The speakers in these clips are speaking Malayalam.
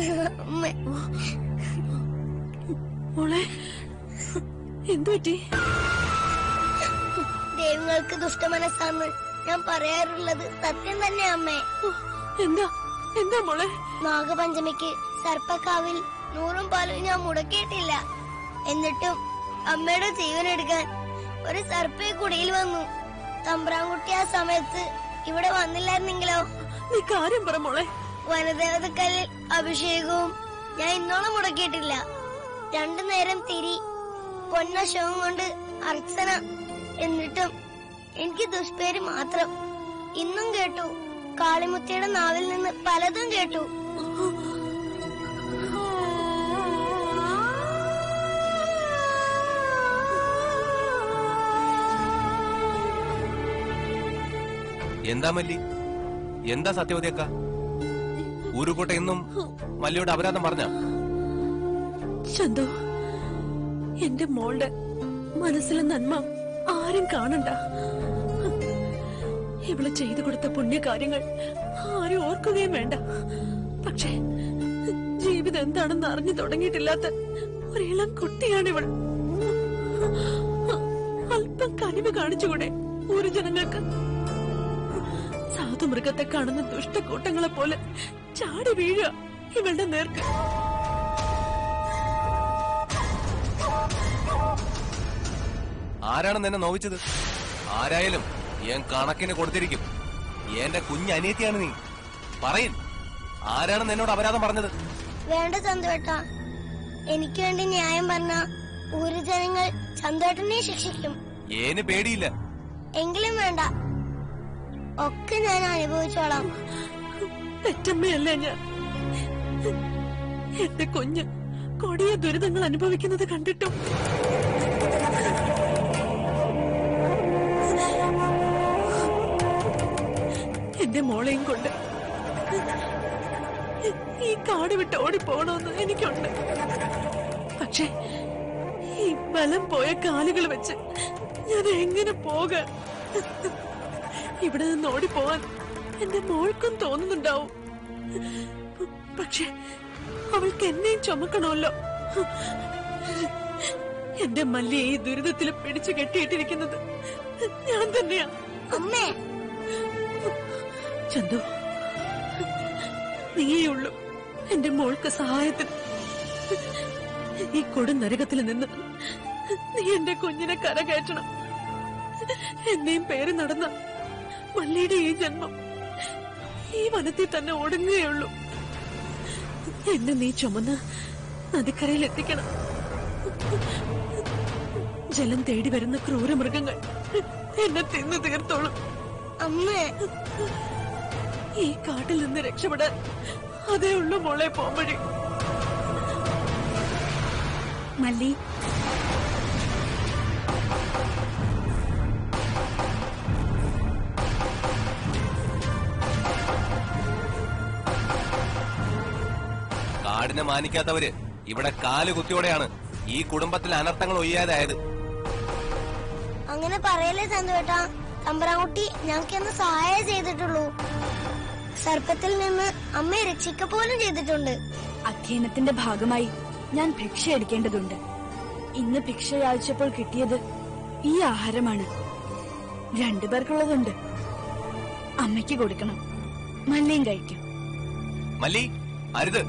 അമ്മ മോളെ എന്തു പറ്റി ദൈവങ്ങൾക്ക് ദുഷ്ടമനസ്സാന്ന് ഞാൻ പറയാറുള്ളത് സത്യം തന്നെ അമ്മേ എന്താ എന്താ മോളെ നാഗപഞ്ചമിക്ക് സർപ്പക്കാവിൽ നൂറും പാലും ഞാൻ മുടക്കിയിട്ടില്ല എന്നിട്ടും അമ്മയുടെ ജീവൻ എടുക്കാൻ ഒരു സർപ്പ കുടിയിൽ വന്നു തമ്പ്രാൻകുട്ടി ആ സമയത്ത് ഇവിടെ വന്നില്ലായിരുന്നെങ്കിലോ നീ കാര്യം പറ മോളെ വനദേവതക്കല്ലിൽ അഭിഷേകവും ഞാൻ ഇന്നോളം മുടക്കിയിട്ടില്ല രണ്ടു നേരം തിരി പൊന്നശവും കൊണ്ട് അർച്ചന എന്നിട്ടും എനിക്ക് ദുഷ്പേര് മാത്രം ഇന്നും കേട്ടു കാളിമുത്തിയുടെ നാവിൽ നിന്ന് പലതും കേട്ടു എന്താ മല്ലി എന്താ സത്യവതിയക്ക ഊരുകൂട്ട ഇന്നും മല്ലിയോട് അപരാധം പറഞ്ഞ ചന്തു എന്റെ മോളുടെ മനസ്സിലെ നന്മ ആരും കാണണ്ട ഇവള് ചെയ്തു കൊടുത്ത പുണ്യകാര്യങ്ങൾ ആരും ഓർക്കുകയും വേണ്ട പക്ഷേ ജീവിതം എന്താണെന്ന് അറിഞ്ഞു തുടങ്ങിയിട്ടില്ലാത്ത ഒരിളം കുട്ടിയാണിവൾ അല്പം കനിവ് കാണിച്ചുകൂടെ ഒരു ജനങ്ങൾക്ക് സാധുമൃഗത്തെ കാണുന്ന ദുഷ്ടക്കൂട്ടങ്ങളെ പോലെ ചാടി വീഴുക ഇവളുടെ നേർക്ക് ആരാണ് നിന്നെ നോവിച്ചത് ആരായാലും ഞാൻ കണക്കിന് കൊടുത്തിരിക്കും എന്റെ കുഞ്ഞനിയത്തിയാണ് നീ പറയിൻ ആരാണ് നിന്നോട് അപരാധം പറഞ്ഞത് വേണ്ട ചന്തുവേട്ട എനിക്ക് വേണ്ടി ന്യായം പറഞ്ഞ ഊരു ജനങ്ങൾ ചന്തുവേട്ടനെ ശിക്ഷിക്കും ഏന് പേടിയില്ല എങ്കിലും വേണ്ട ഒക്കെ ഞാൻ അനുഭവിച്ചോളാം പെറ്റമ്മയല്ല ഞാൻ എന്റെ കുഞ്ഞ് കൊടിയ ദുരിതങ്ങൾ അനുഭവിക്കുന്നത് കണ്ടിട്ടും എന്റെ മോളെയും കൊണ്ട് ഈ കാട് വിട്ട് ഓടിപ്പോണമെന്ന് എനിക്കുണ്ട് പക്ഷേ ഈ ബലം പോയ കാലുകൾ വെച്ച് ഞാൻ എങ്ങനെ പോകാൻ ഇവിടെ നിന്ന് ഓടിപ്പോവാൻ എന്റെ മോൾക്കും തോന്നുന്നുണ്ടാവും പക്ഷെ അവൾക്ക് എന്നെയും ചുമക്കണമല്ലോ എന്റെ മല്ലിയെ ഈ ദുരിതത്തിൽ പിടിച്ചു കെട്ടിയിട്ടിരിക്കുന്നത് ഞാൻ തന്നെയാ അമ്മേ ചന്തു നീയേ ഉള്ളൂ എന്റെ മോൾക്ക് സഹായത്തിന് ഈ കൊടും നരകത്തിൽ നിന്ന് നീ എന്റെ കുഞ്ഞിനെ കരകയറ്റണം എന്നെയും പേര് നടന്ന മല്ലിയുടെ ഈ ജന്മം ഈ വനത്തിൽ തന്നെ ഒടുങ്ങുകയുള്ളൂ എന്നെ നീ ചുമന്ന് നദിക്കരയിൽ എത്തിക്കണം ജലം തേടി വരുന്ന ക്രൂരമൃഗങ്ങൾ എന്നെ തിന്നു തീർത്തോളും അമ്മേ ഈ കാട്ടിൽ നിന്ന് രക്ഷപ്പെടാൻ അതേ ഉള്ളൂ മോളെ പോംവഴി മല്ലി കാടിനെ മാനിക്കാത്തവര് ഇവിടെ കാല് കുത്തിയോടെയാണ് ഈ കുടുംബത്തിൽ അനർത്ഥങ്ങൾ ഒയ്യാതായത് അങ്ങനെ പറയല്ലേ ചന്തുവേട്ട തമ്പ്രാൻകുട്ടി ഞങ്ങൾക്കൊന്ന് സഹായം ചെയ്തിട്ടുള്ളൂ സർപ്പത്തിൽ നിന്ന് അമ്മയെ രക്ഷിക്ക പോലും ചെയ്തിട്ടുണ്ട് അധ്യയനത്തിന്റെ ഭാഗമായി ഞാൻ ഭിക്ഷ എടുക്കേണ്ടതുണ്ട് ഇന്ന് ഭിക്ഷ യാചിച്ചപ്പോൾ കിട്ടിയത് ഈ ആഹാരമാണ് രണ്ടുപേർക്കുള്ളതുണ്ട് അമ്മയ്ക്ക് കൊടുക്കണം മല്ലിയും കഴിക്കും മല്ലി അരുത്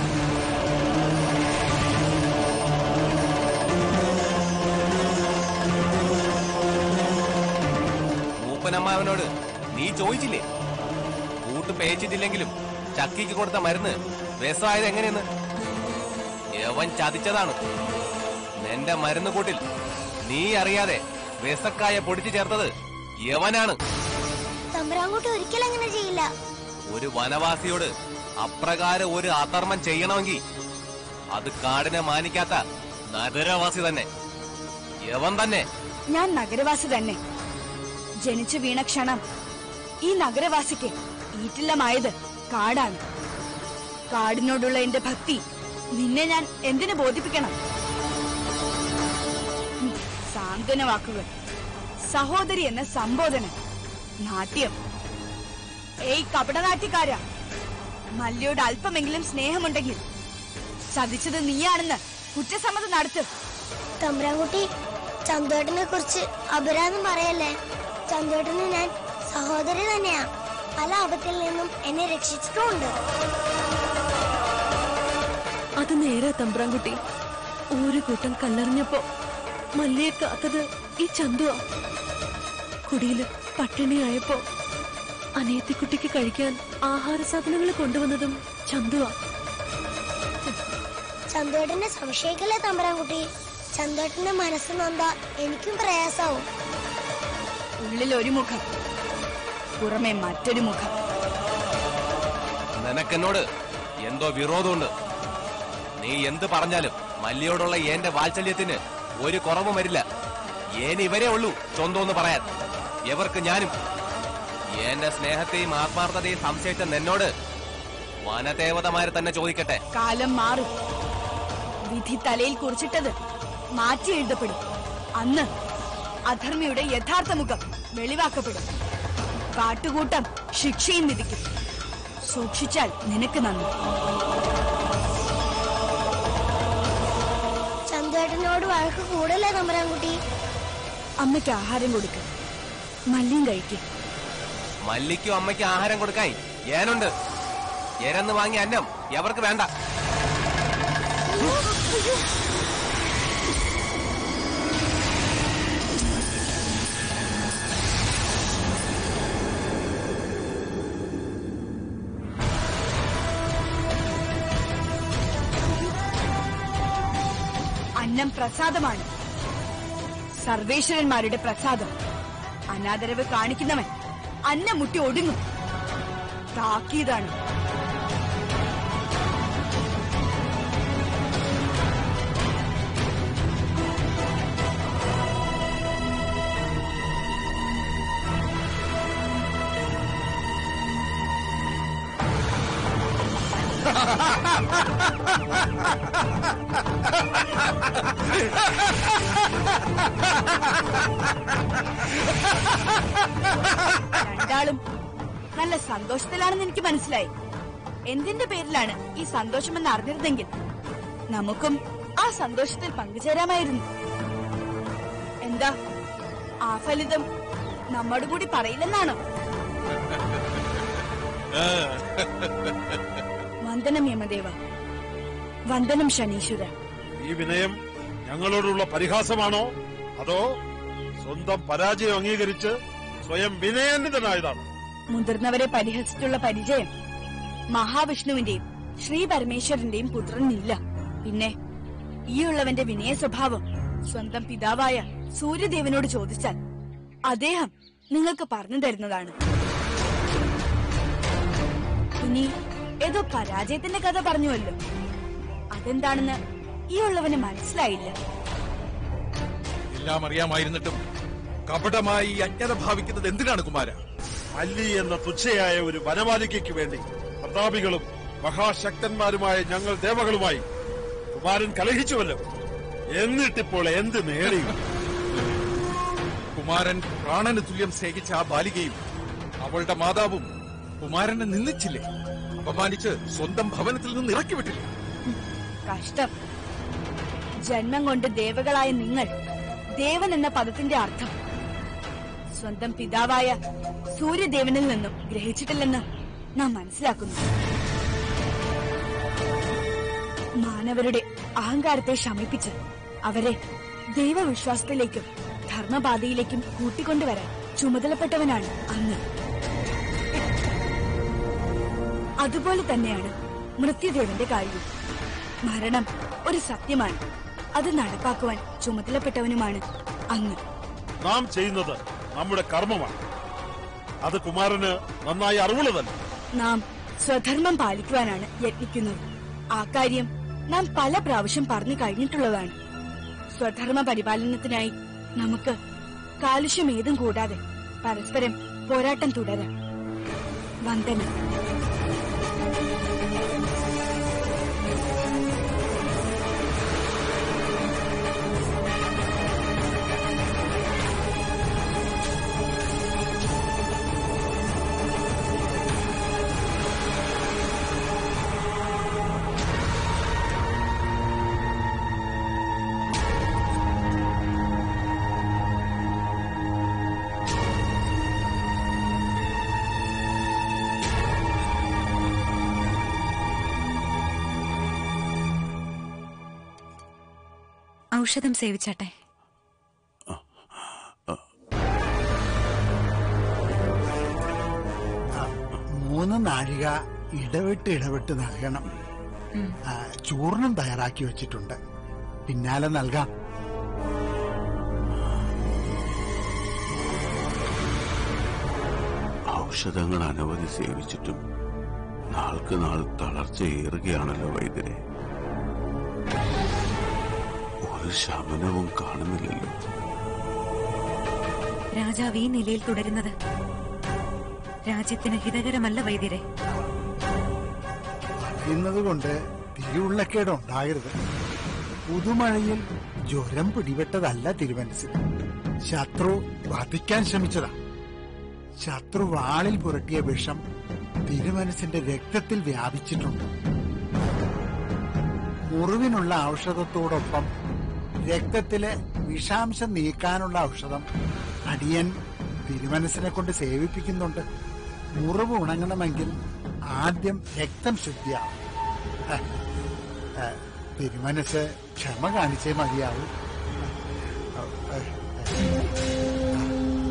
മൂപ്പനമ്മാവനോട് നീ ചോദിച്ചില്ലേ കൂട്ട് പേച്ചിട്ടില്ലെങ്കിലും ചക്കിക്ക് കൊടുത്ത മരുന്ന് വിഷമായത് എങ്ങനെയെന്ന് യവൻ ചതിച്ചതാണ് നിന്റെ മരുന്ന് കൂട്ടിൽ നീ അറിയാതെ വിസക്കായ പൊടിച്ചു ചേർത്തത് യവനാണ് തമ്പ്രാൻകുട്ടി ഒരിക്കലും അങ്ങനെ ചെയ്യില്ല ഒരു വനവാസിയോട് അപ്രകാരം ഒരു അധർമ്മം ചെയ്യണമെങ്കിൽ അത് കാടിനെ മാനിക്കാത്ത നഗരവാസി തന്നെ യവൻ തന്നെ ഞാൻ നഗരവാസി തന്നെ ജനിച്ചു വീണ ക്ഷണം ഈ നഗരവാസിക്ക് ഈറ്റില്ലമായത് കാടാണ് കാടിനോടുള്ള എന്റെ ഭക്തി നിന്നെ ഞാൻ എന്തിനു ബോധിപ്പിക്കണം ഉം, സാന്ത്വന വാക്കുകൾ സഹോദരി എന്ന സംബോധന നാട്യം ഏയ് കപടനാട്യക്കാരാ മല്ലിയോട് അല്പമെങ്കിലും സ്നേഹമുണ്ടെങ്കിൽ ചതിച്ചത് നീയാണെന്ന് കുറ്റസമ്മതം നടത്തും തമ്പ്രാൻകുട്ടി ചന്തോട്ടനെ കുറിച്ച് അപരാധം പറയല്ലേ ചന്തോട്ടന് ഞാൻ സഹോദരി തന്നെയാ പല ആപത്തിൽ നിന്നും എന്നെ രക്ഷിച്ചിട്ടുമുണ്ട് അത് നേരെ തമ്പ്രാൻകുട്ടി ഒരു കൂട്ടം കല്ലെറിഞ്ഞപ്പോ മല്ലിയെ കാത്തത് ഈ ചന്തുവാ കുടിയില് പട്ടിണിയായപ്പോ അനിയത്തിക്കുട്ടിക്ക് കഴിക്കാൻ ആഹാര സാധനങ്ങൾ കൊണ്ടുവന്നതും ചന്തുവാ ചന്തോട്ടനെ സംശയിക്കല്ലേ തമ്പ്രാൻകുട്ടി ചന്തോട്ടന്റെ മനസ്സ് നൊന്താ എനിക്കും പ്രയാസാവും ഉള്ളിൽ ഒരു മുഖം പുറമെ മറ്റൊരു മുഖം നിനക്കെന്നോട് എന്തോ വിരോധമുണ്ട് നീ എന്ത് പറഞ്ഞാലും മല്ലിയോടുള്ള എന്റെ വാത്സല്യത്തിന് ഒരു കുറവും വരില്ല ഏൻ ഇവരേ ഉള്ളൂ സ്വന്തമെന്ന് പറയാൻ എവർക്ക് ഞാനും എന്റെ സ്നേഹത്തെയും ആത്മാർത്ഥതയും സംശയിച്ച നിന്നോട് വനദേവതമാരെ തന്നെ ചോദിക്കട്ടെ കാലം മാറും വിധി തലയിൽ കുറിച്ചിട്ടത് മാറ്റി എഴുതപ്പെടും അന്ന് അധർമ്മിയുടെ യഥാർത്ഥ മുഖം വെളിവാക്കപ്പെടും കാട്ടുകൂട്ടം ശിക്ഷയും വിധിക്കും സൂക്ഷിച്ചാൽ നിനക്ക് നന്ദി ചന്തോട്ടനോട് വഴക്ക് കൂടല്ലേ തമ്പ്രാൻകുട്ടി അമ്മയ്ക്ക് ആഹാരം കൊടുക്കുക മല്ലിയും കഴിക്കും മല്ലിക്കും അമ്മയ്ക്കും ആഹാരം കൊടുക്കായി ഏനുണ്ട് എരന്ന് വാങ്ങിയ അന്നം എവർക്ക് വേണ്ട അന്നം പ്രസാദമാണ് സർവേശ്വരന്മാരുടെ പ്രസാദം അനാദരവ് കാണിക്കുന്നവൻ അന്നം മുട്ടി ഒടുങ്ങും താക്കീതാണ് രണ്ടാളും നല്ല സന്തോഷത്തിലാണെന്ന് എനിക്ക് മനസ്സിലായി എന്തിന്റെ പേരിലാണ് ഈ സന്തോഷമെന്ന് അറിഞ്ഞിരുന്നെങ്കിൽ നമുക്കും ആ സന്തോഷത്തിൽ പങ്കുചേരാമായിരുന്നു എന്താ ആ ഫലിതം നമ്മോട് കൂടി പറയില്ലെന്നാണോ വന്ദനം യമദേവ വന്ദനം ശനീശ്വര ഈ വിനയം ഞങ്ങളോടുള്ള പരിഹാസമാണോ അതോ സ്വന്തം പരാജയം അംഗീകരിച്ച് സ്വയം വിനയാന്വിതനായതാണ് മുതിർന്നവരെ പരിഹസിച്ചുള്ള പരിചയം മഹാവിഷ്ണുവിന്റെയും ശ്രീ പരമേശ്വരന്റെയും പുത്രനില്ല പിന്നെ ഈയുള്ളവന്റെ വിനയ സ്വഭാവം സ്വന്തം പിതാവായ സൂര്യദേവനോട് ചോദിച്ചാൽ അദ്ദേഹം നിങ്ങൾക്ക് പറഞ്ഞു തരുന്നതാണ് ഇനി ഏതോ പരാജയത്തിന്റെ കഥ പറഞ്ഞുവല്ലോ അതെന്താണെന്ന് ഈ ഉള്ളവന് മനസ്സിലായില്ല എല്ലാം അറിയാമായിരുന്നിട്ടും കപടമായി ഈ അജ്ഞത ഭാവിക്കുന്നത് എന്തിനാണ് കുമാര മല്ലി എന്ന തുച്ഛയായ ഒരു വനമാലികയ്ക്ക് വേണ്ടി പ്രതാപികളും മഹാശക്തന്മാരുമായ ഞങ്ങൾ ദേവകളുമായി കുമാരൻ കലഹിച്ചുവല്ലോ എന്നിട്ടിപ്പോൾ എന്ത് നേടി കുമാരൻ പ്രാണന് തുല്യം സ്നേഹിച്ച ആ ബാലികയും അവളുടെ മാതാവും കുമാരനെ നിന്ദിച്ചില്ലേ അപമാനിച്ച് സ്വന്തം ഭവനത്തിൽ നിന്ന് ഇറക്കിവിട്ടില്ലേ കഷ്ടം ജന്മം കൊണ്ട് ദേവകളായ നിങ്ങൾ ദേവൻ എന്ന പദത്തിന്റെ അർത്ഥം സ്വന്തം പിതാവായ സൂര്യദേവനിൽ നിന്നും ഗ്രഹിച്ചിട്ടില്ലെന്ന് നാം മനസ്സിലാക്കുന്നു മാനവരുടെ അഹങ്കാരത്തെ ശമിപ്പിച്ച് അവരെ ദൈവവിശ്വാസത്തിലേക്കും ധർമ്മപാതയിലേക്കും കൂട്ടിക്കൊണ്ടുവരാൻ ചുമതലപ്പെട്ടവനാണ് അങ്ങ് അതുപോലെ തന്നെയാണ് മൃത്യുദേവന്റെ കാര്യവും മരണം ഒരു സത്യമാണ് അത് നടപ്പാക്കുവാൻ ചുമതലപ്പെട്ടവനുമാണ് അങ്ങ് നാം ചെയ്യുന്നത് നമ്മുടെ കർമ്മമാണ് അത് കുമാരന് നന്നായി അറിവുള്ളതല്ല നാം സ്വധർമ്മം പാലിക്കുവാനാണ് യത്നിക്കുന്നത് ആ കാര്യം നാം പല പ്രാവശ്യം പറഞ്ഞു കഴിഞ്ഞിട്ടുള്ളതാണ് സ്വധർമ്മ പരിപാലനത്തിനായി നമുക്ക് കാലുഷ്യം ഏതും കൂടാതെ പരസ്പരം പോരാട്ടം തുടരാം വന്ദനം ഔഷധം സേവിച്ചാട്ടെ മൂന്ന് നാഴിക ഇടവിട്ട് ഇടവിട്ട് നൽകണം ആ, ചൂർണം തയ്യാറാക്കി വെച്ചിട്ടുണ്ട് പിന്നാലെ നൽകാം ഔഷധങ്ങൾ അനവധി സേവിച്ചിട്ടും നാൾക്ക് നാൾ തളർച്ചയേറുകയാണല്ലോ വൈദ്യരെ ഒരു ശമനവും കാണുന്നില്ലല്ലോ രാജാവ് ഈ നിലയിൽ തുടരുന്നത് രാജ്യത്തിന് ഹിതകരമല്ല വൈദ്യരെ എന്നതുകൊണ്ട് തിരുവുള്ളക്കേട് ഉണ്ടാകരുത് പുതുമഴയിൽ ജ്വരം പിടിപെട്ടതല്ല തിരുമനസിൽ ശത്രു വധിക്കാൻ ശ്രമിച്ചതാ ശത്രു വാളിൽ പുരട്ടിയ വിഷം തിരുമനസിന്റെ രക്തത്തിൽ വ്യാപിച്ചിട്ടുണ്ട് മുറിവിനുള്ള ഔഷധത്തോടൊപ്പം രക്തത്തിലെ വിഷാംശം നീക്കാനുള്ള ഔഷധം അടിയൻ തിരുമനസിനെ കൊണ്ട് സേവിപ്പിക്കുന്നുണ്ട് മുറിവ് ഉണങ്ങണമെങ്കിൽ ആദ്യം രക്തം ശുദ്ധിയാവും ഹ, ഹ, തിരുമനസ് ക്ഷമ കാണിച്ചേ മതിയാവൂ ഹ, ഹ, ഹ.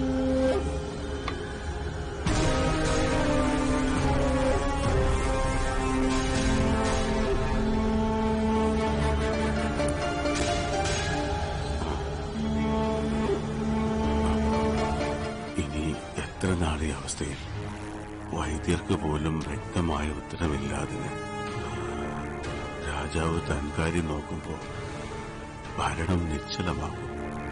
ഇനി എത്ര നാളെ അവസ്ഥയിൽ വൈദ്യർക്ക് പോലും വ്യക്തമായ ഉത്തരവില്ലാതെ രാജാവ് തൻ കാര്യം നോക്കുമ്പോൾ ഭരണം നിശ്ചലമാകും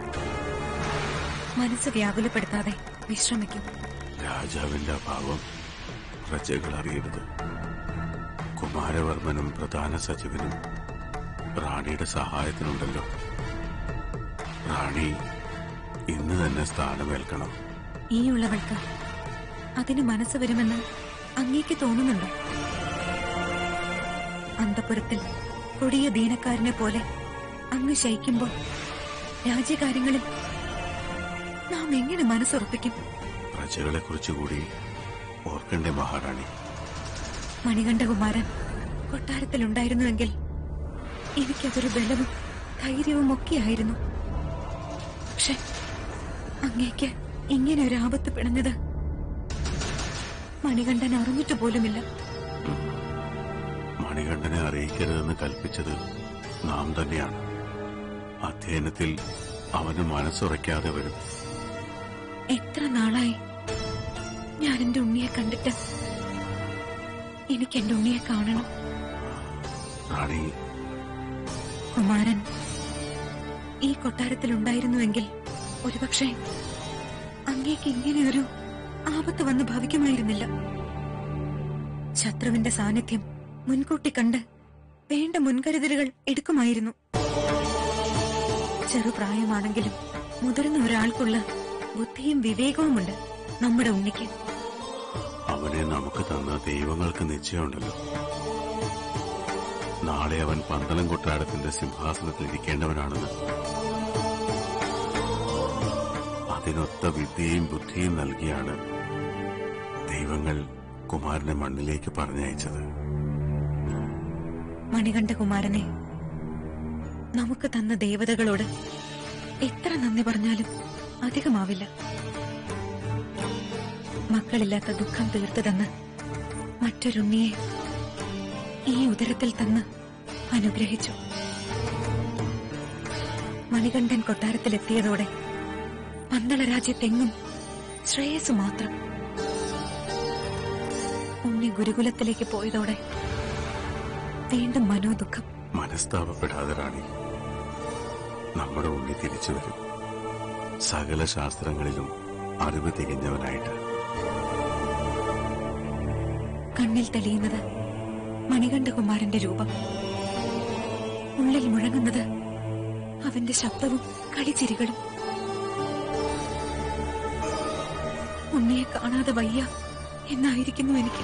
മനസ്സ് വ്യാകുലപ്പെടുത്താതെ വിശ്രമിക്കും രാജാവിന്റെ അഭാവം പ്രജകൾ അറിയരുത് കുമാരവർമ്മനും പ്രധാന സಚಿവനും റാണിയുടെ സഹായത്തിനുണ്ടല്ലോ റാണി ഇന്ന് തന്നെ സ്ഥാനമേൽക്കണം ഈ ഉള്ളവൾക്ക് അതിന് മനസ്സ് വരുമെന്ന് അങ്ങേക്ക് തോന്നുന്നുണ്ടോ അന്തപുരത്തിൽ കൊടിയ ദീനക്കാരനെ പോലെ അങ്ങ് ശയിക്കുമ്പോൾ രാജ്യകാര്യങ്ങളിൽ നാം എങ്ങനെ മനസ്സുറപ്പിക്കും പ്രജകളെ കുറിച്ചുകൂടി ഓർക്കണ്ടേ മഹാറാണി മണികണ്ഠകുമാരൻ കൊട്ടാരത്തിലുണ്ടായിരുന്നുവെങ്കിൽ എനിക്കതൊരു ബലവും ധൈര്യവും ഒക്കെയായിരുന്നു പക്ഷെ അങ്ങേക്ക് ഇങ്ങനെ ഒരു ആപത്ത് പിണഞ്ഞത് മണികണ്ഠൻ അറിഞ്ഞിട്ട് പോലുമില്ല മണികണ്ഠനെ അറിയിക്കരുതെന്ന് കൽപ്പിച്ചത് നാം തന്നെയാണ് അധ്യയനത്തിൽ അവന് മനസ്സുറയ്ക്കാതെ വരും എത്ര നാളായി ഞാൻ എന്റെ ഉണ്ണിയെ കണ്ടിട്ട് എനിക്ക് എന്റെ ഉണ്ണിയെ കാണണം റാണി കുമാരൻ ഈ കൊട്ടാരത്തിലുണ്ടായിരുന്നുവെങ്കിൽ ഒരുപക്ഷെ അങ്ങേക്ക് ഇങ്ങനെയൊരു ആപത്ത് വന്ന് ഭവിക്കുമായിരുന്നില്ല ശത്രുവിന്റെ സാന്നിധ്യം മുൻകൂട്ടി കണ്ട് വേണ്ട മുൻകരുതലുകൾ എടുക്കുമായിരുന്നു ചെറുപ്രായമാണെങ്കിലും മുതിർന്ന ഒരാൾക്കുള്ള ബുദ്ധിയും വിവേകവുമുണ്ട് നമ്മുടെ ഉണ്ണിക്ക് അവനെ നമുക്ക് തന്ന ദൈവങ്ങൾക്ക് നിശ്ചയമുണ്ടല്ലോ നാളെ അവൻ പന്തളം കൊട്ടാരത്തിന്റെ സിംഹാസനത്തിൽ ഇരിക്കേണ്ടവനാണെന്ന് അതിനൊത്ത വിദ്യയും ബുദ്ധിയും നൽകിയാണ് ദൈവങ്ങൾ കുമാരനെ മണ്ണിലേക്ക് പറഞ്ഞയച്ചത് മണികണ്ഠകുമാരനെ നമുക്ക് തന്ന ദേവതകളോട് എത്ര നന്ദി പറഞ്ഞാലും അധികമാവില്ല മക്കളില്ലാത്ത ദുഃഖം തീർത്തു തന്ന് മറ്റൊരുണ്ണിയെ ഈ ഉദരത്തിൽ തന്ന് അനുഗ്രഹിച്ചു മണികണ്ഠൻ കൊട്ടാരത്തിലെത്തിയതോടെ പന്തള രാജ്യത്തെങ്ങും ശ്രേയസ് മാത്രം ഉണ്ണി ഗുരുകുലത്തിലേക്ക് പോയതോടെ വീണ്ടും മനോദുഃഖം മനസ്താപപ്പെടാതെ റാണി നമ്മുടെ ഉണ്ണി തിരിച്ചു വരും സകല ശാസ്ത്രങ്ങളിലും അറിവ് തികഞ്ഞവനായിട്ട് കണ്ണിൽ തെളിയുന്നത് മണികണ്ഠകുമാരന്റെ രൂപം ഉള്ളിൽ മുഴങ്ങുന്നത് അവന്റെ ശബ്ദവും കളിച്ചിരികളും ഉണ്ണിയെ കാണാതെ വയ്യ എന്നായിരിക്കുന്നു എനിക്ക്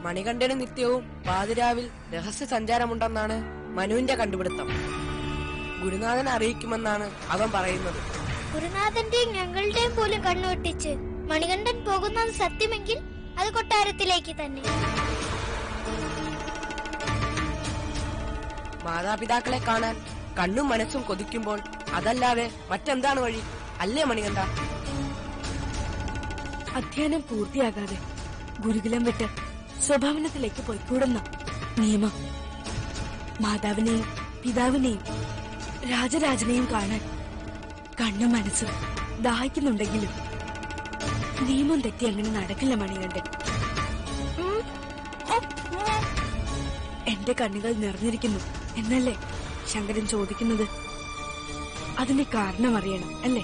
മണികണ്ഠന് നിത്യവും പാതിരാവിൽ രഹസ്യ സഞ്ചാരമുണ്ടെന്നാണ് മനുവിന്റെ കണ്ടുപിടുത്തം ഗുരുനാഥനെ അറിയിക്കുമെന്നാണ് അവൻ പറയുന്നത് ഗുരുനാഥന്റെയും ഞങ്ങളുടെയും പോലും കണ്ണുവെട്ടിച്ച് മണികണ്ഠൻ പോകുന്നത് സത്യമെങ്കിൽ അത് കൊട്ടാരത്തിലേക്ക് തന്നെ മാതാപിതാക്കളെ കാണാൻ കണ്ണും മനസ്സും കൊതിക്കുമ്പോൾ അതല്ലാതെ മറ്റെന്താണ് വഴി അല്ലേ മണികണ്ഠ അധ്യയനം പൂർത്തിയാകാതെ ഗുരുകുലം വിട്ട് സ്വഭാവനത്തിലേക്ക് പോയിക്കൂടുന്ന നിയമം മാതാവിനെയും പിതാവിനെയും രാജരാജനെയും കാണാൻ കണ്ണും മനസ്സും ദാഹിക്കുന്നുണ്ടെങ്കിലും നിയമം തെറ്റി അങ്ങനെ നടക്കില്ല മണികണ്ഠൻ എന്റെ കണ്ണുകൾ നിറഞ്ഞിരിക്കുന്നു എന്നല്ലേ ശങ്കരൻ ചോദിക്കുന്നത് അതിന്റെ കാരണം അറിയണം അല്ലേ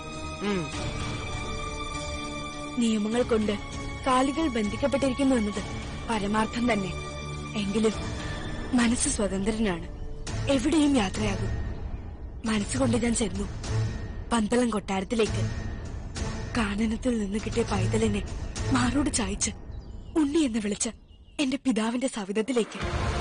നിയമങ്ങൾ കൊണ്ട് കാലുകൾ ബന്ധിക്കപ്പെട്ടിരിക്കുന്നു എന്നത് പരമാർത്ഥം തന്നെ എങ്കിലും മനസ്സ് സ്വതന്ത്രനാണ് എവിടെയും യാത്രയാകും മനസ്സുകൊണ്ട് ഞാൻ ചെന്നു പന്തളം കൊട്ടാരത്തിലേക്ക് കാനനത്തിൽ നിന്ന് കിട്ടിയ പൈതലിനെ മാറോട് ചായച്ച് ഉണ്ണി എന്ന് വിളിച്ച് എന്റെ പിതാവിന്റെ സവിധത്തിലേക്ക്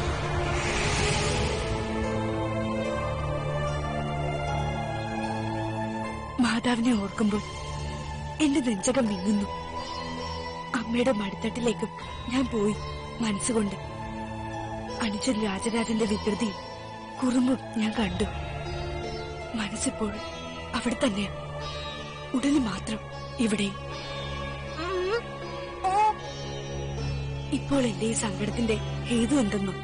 മാതാവിനെ ഓർക്കുമ്പോൾ എന്റെ നെഞ്ചകം വിങ്ങുന്നു അമ്മയുടെ മടിത്തട്ടിലേക്കും ഞാൻ പോയി മനസ്സുകൊണ്ട് അനുജൻ രാജരാജന്റെ വികൃതിയും കുറുമ്പും ഞാൻ കണ്ടു മനസ്സിപ്പോഴും അവിടെ തന്നെ ഉടനെ മാത്രം ഇവിടെയും ഇപ്പോൾ എന്റെ ഈ സങ്കടത്തിന്റെ ഹേതു എന്തെന്നോ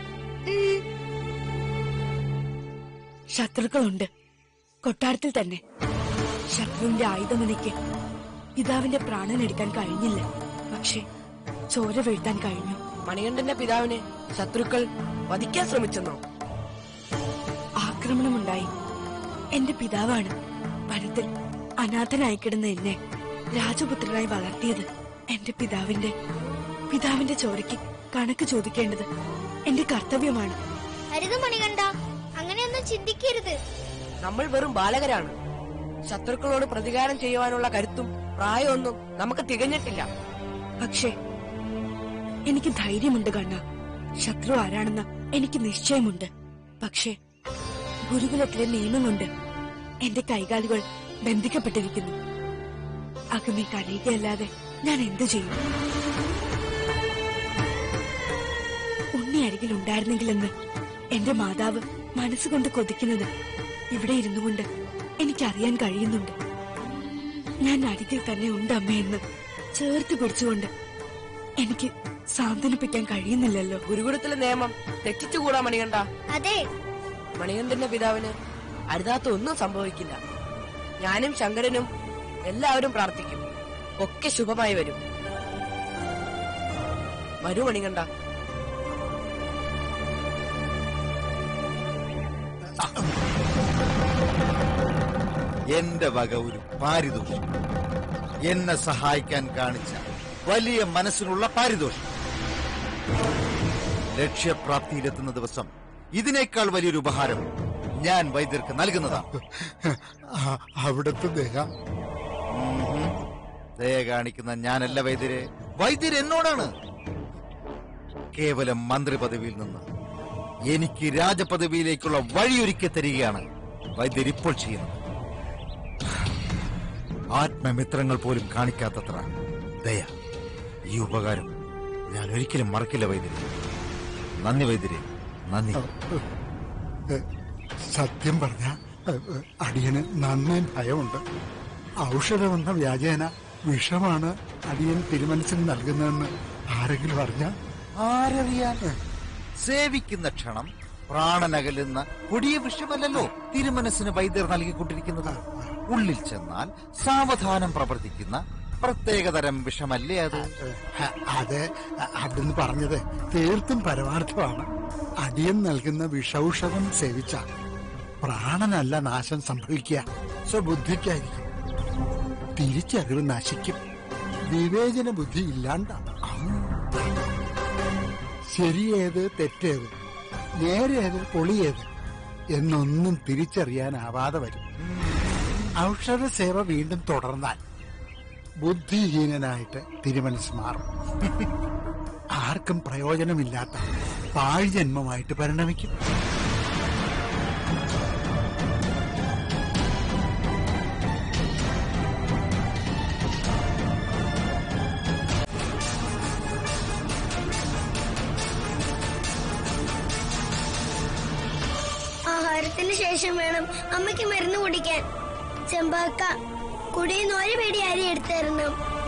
ശത്രുക്കളുണ്ട് കൊട്ടാരത്തിൽ തന്നെ ശത്രുവിന്റെ ആയുധമുനയ്ക്ക് പിതാവിന്റെ പ്രാണൻ എടുക്കാൻ കഴിഞ്ഞില്ല പക്ഷെ ചോര വീഴ്ത്താൻ കഴിഞ്ഞു മണികണ്ഠന്റെ പിതാവിനെ ശത്രുക്കൾ വധിക്കാൻ ശ്രമിച്ചെന്നോ ആക്രമണമുണ്ടായി എന്റെ പിതാവാണ് വനത്തിൽ അനാഥനായി കിടന്ന എന്നെ രാജപുത്രനായി വളർത്തിയത് എന്റെ പിതാവിന്റെ പിതാവിന്റെ ചോരയ്ക്ക് കണക്ക് ചോദിക്കേണ്ടത് എന്റെ കർത്തവ്യമാണ് അരുത് മണികണ്ഠ അങ്ങനെയൊന്നും ചിന്തിക്കരുത് നമ്മൾ വെറും ബാലകരാണ് ശത്രുക്കളോട് പ്രതികാരം ചെയ്യുവാനുള്ള കരുത്തും പ്രായമൊന്നും നമുക്ക് തികഞ്ഞിട്ടില്ല പക്ഷേ എനിക്ക് ധൈര്യമുണ്ട് കണ്ണ ശത്രു ആരാണെന്ന് എനിക്ക് നിശ്ചയമുണ്ട് പക്ഷേ ഗുരുകുലത്തിലെ നിയമം കൊണ്ട് എന്റെ കൈകാലുകൾ ബന്ധിക്കപ്പെട്ടിരിക്കുന്നു അകമേ കരയുകയല്ലാതെ ഞാൻ എന്തു ചെയ്യും ഉണ്ണി അരികിൽ ഉണ്ടായിരുന്നെങ്കിലെന്ന് എന്റെ മാതാവ് മനസ്സുകൊണ്ട് കൊതിക്കുന്നത് ഇവിടെ ഇരുന്നു കൊണ്ട് എനിക്കറിയാൻ കഴിയുന്നുണ്ട് ഞാൻ അരികിൽ തന്നെ ഉണ്ട് അമ്മയെന്ന് ചേർത്ത് പിടിച്ചുകൊണ്ട് എനിക്ക് സാന്ത്വനിപ്പിക്കാൻ കഴിയുന്നില്ലല്ലോ ഗുരുകുലത്തിലെ നിയമം തെറ്റിച്ചുകൂടാ മണികണ്ഠ അതെ മണികണ്ഠന്റെ പിതാവിന് അരുതാത്ത ഒന്നും സംഭവിക്കില്ല ഞാനും ശങ്കരനും എല്ലാവരും പ്രാർത്ഥിക്കും ഒക്കെ ശുഭമായി വരും വരൂ മണികണ്ഠ എന്റെ വക ഒരു പാരിതോഷം എന്നെ സഹായിക്കാൻ കാണിച്ച വലിയ മനസ്സിനുള്ള പാരിതോഷം ലക്ഷ്യപ്രാപ്തിയിലെത്തുന്ന ദിവസം ഇതിനേക്കാൾ വലിയൊരു ഉപഹാരം ഞാൻ വൈദ്യർക്ക് നൽകുന്നതാണ് അവിടുത്തെ ദയ ദയ കാണിക്കുന്ന ഞാനല്ല വൈദ്യരെ വൈദ്യർ എന്നോടാണ് കേവലം മന്ത്രി പദവിയിൽ നിന്ന് എനിക്ക് രാജപദവിയിലേക്കുള്ള വഴിയൊരുക്കി തരികയാണ് വൈദ്യർ ഇപ്പോൾ ചെയ്യുന്നത് ആത്മമിത്രങ്ങൾ പോലും കാണിക്കാത്തത്ര ദയ ഈ ഉപകാരം ഞാൻ ഒരിക്കലും മറക്കില്ല വൈദ്യരെ നന്ദി വൈദ്യരെ നന്ദി സത്യം പറഞ്ഞ അടിയന് നന്നേ ഭയമുണ്ട് ഔഷധമെന്ന വ്യാജേന വിഷമാണ് അടിയൻ തിരുമനസിന് നൽകുന്നതെന്ന് ആരെങ്കിലും അറിഞ്ഞ ആരറിയാൻ സേവിക്കുന്ന ക്ഷണം പ്രാണനകലുന്ന കൊടിയ വിഷമല്ലല്ലോ തിരുമനസ്സിന് വൈദ്യർ നൽകിക്കൊണ്ടിരിക്കുന്നത് ഉള്ളിൽ ചെന്നാൽ സാവധാനം പ്രവർത്തിക്കുന്ന പ്രത്യേകതരം വിഷമല്ലേ അത് അതെ അവിടുന്ന് പറഞ്ഞത് തീർത്തും പരമാർത്ഥമാണ് അടിയൻ നൽകുന്ന വിഷൌഷധം സേവിച്ച പ്രാണനല്ല നാശം സംഭവിക്കുക സ്വബുദ്ധിക്കായിരിക്കും തിരിച്ചറിവ് നശിക്കും വിവേചന ബുദ്ധി ഇല്ലാണ്ടാവും ശരിയേത് തെറ്റേത് നേരേത് പൊളിയേത് എന്നൊന്നും തിരിച്ചറിയാനാവാതെ വരും ഔഷധ സേവ വീണ്ടും തുടർന്നാൽ ബുദ്ധിഹീനനായിട്ട് തിരുമനസ് മാറും ആർക്കും പ്രയോജനമില്ലാത്ത പാഴ്ജന്മമായിട്ട് പരിണമിക്കും ആഹാരത്തിന് ശേഷം വേണം അമ്മയ്ക്ക് മരുന്ന് കുടിക്കാൻ ചെമ്പാക്ക കുടിയിൽ നിന്ന് ഒരു പിടി അരി എടുത്തു തരണം